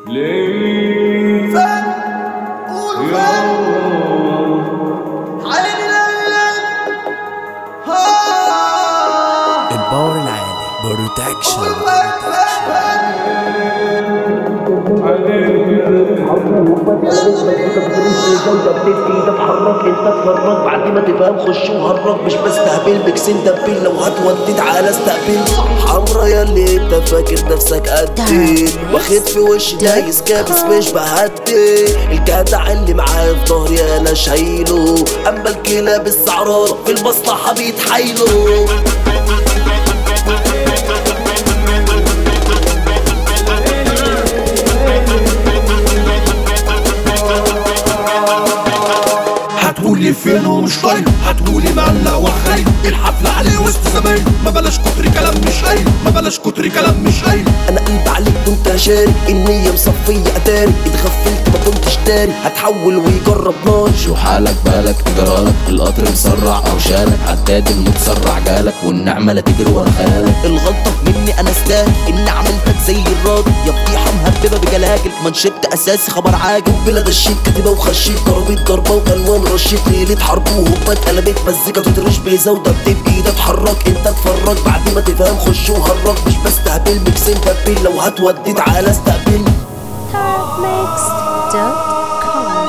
ليه فن قول فن عيني ليلك ها الباور العالي بروتكشن قول فن فن جودة بتبكي ده اتحرك انت اتفرج بعد ما تفهم خش وهرج مش بستهبل بكسين دبل لو هتودي تعالى استقبل حمرا يا اللي انت فاكر نفسك قدي واخد في وشي دايس كابس مش بهدي الجدع اللي معايا في ظهري انا شايله اما الكلاب السعرانة في المصلحة بيتحايلوا هتقولي فين ومش طايق هتقولي مقلق وخايف الحفلة عليه وسط زمايل ما بلاش كتر كلام مش قايل ما بلاش كتر كلام مش قايل انا قلب عليك كنت شاري النية مصفية اتاري اتغفلت ما كنتش داري هتحول ويجرب نار شو حالك بالك جرالك القطر مسرع او شالك عداد المتسرع جالك والنعمة لا تجري ورا خيالك الغلطة مني انا استاهل اني عملتك زي الراجل يا فضيحة مهببة بجلاجل منشدت اساسي خبر عاجل بلاد الشيك كاتبة وخشيت كرابيط ضربة والوان رشيت ليلة حرب وهوبا اتقلبت مزيكا تطرش بزودة بتبكي ده اتحرك انت اتفرج بعد ما تفهم خش وهرج مش بستهبل بكسين دبل لو هتودي تعالى استقبل Therapmix.com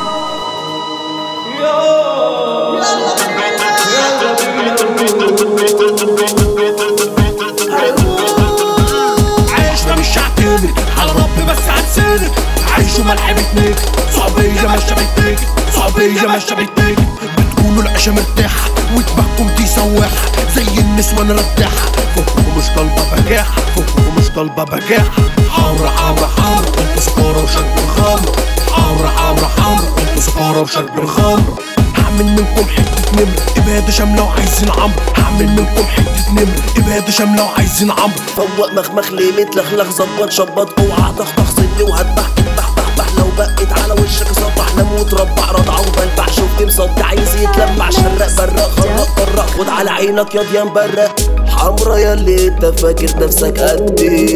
عيشنا مش هعتمد على ربي بس هتسند عيشوا ملح بتنيك صعوبية ماشية بتنيك صعوبية ماشية بتنيك بتقولوا العيشة مرتاحة ودماغكم دي سواحة زي النسوان رداحة فوقكم مش طالبة بجاحة فوقكم مش طالبة بجاحة حمرا حمرا حمرا انتوا سكارة وشرب الخمر حمرا حمرا حمرا انتوا سكارة وشرب الخمر هعمل منكم حتة نمر إبادة شاملة وعايزين عمرو هعمل منكم حتة نمر إبادة شاملة وعايزين عمرو فوق مخمخ ليه متلخلخ ظبط شبط اوعى تخطخ سني وهتبح تذبح بح لو بقت على وشك صبح نموت ربع رضع وبلبع شفت مصدع عايز يتلمع شرق برق خرق برق خد على عينك ياض يا مبرق حمرا يا اللي انت فاكر نفسك قدي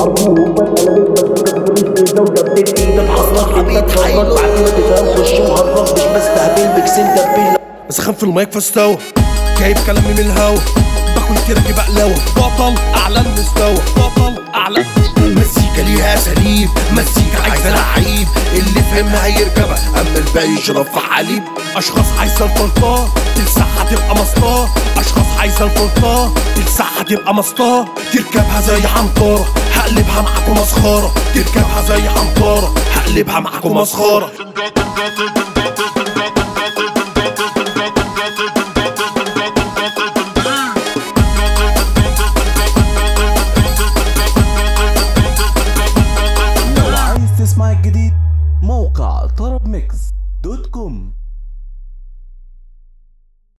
مصلحة بيتحايلوا بعد ما تفهم خش وهرج مش بستهبل بكسين دبل سخن في المايك فاستوى جايب كلامي من الهوا باكل كركي بقلاوة بطل اعلى المستوى بطل اعلى مزيكا ليها اساليب مزيكا عايزه لعيب اللي فهمها هيركبها اما الباقي يشرب في حليب اشخاص عايزه الفلطاه تلسعها تبقى مسطاه اشخاص عايزه الفلطاه تلسعها تبقى مسطاه تركبها زي حنطاره هقلبها معاكم مسخره تركبها زي حنطاره هقلبها معاكم مسخره لو عايز تسمع الجديد موقع طرب ميكس دوت كوم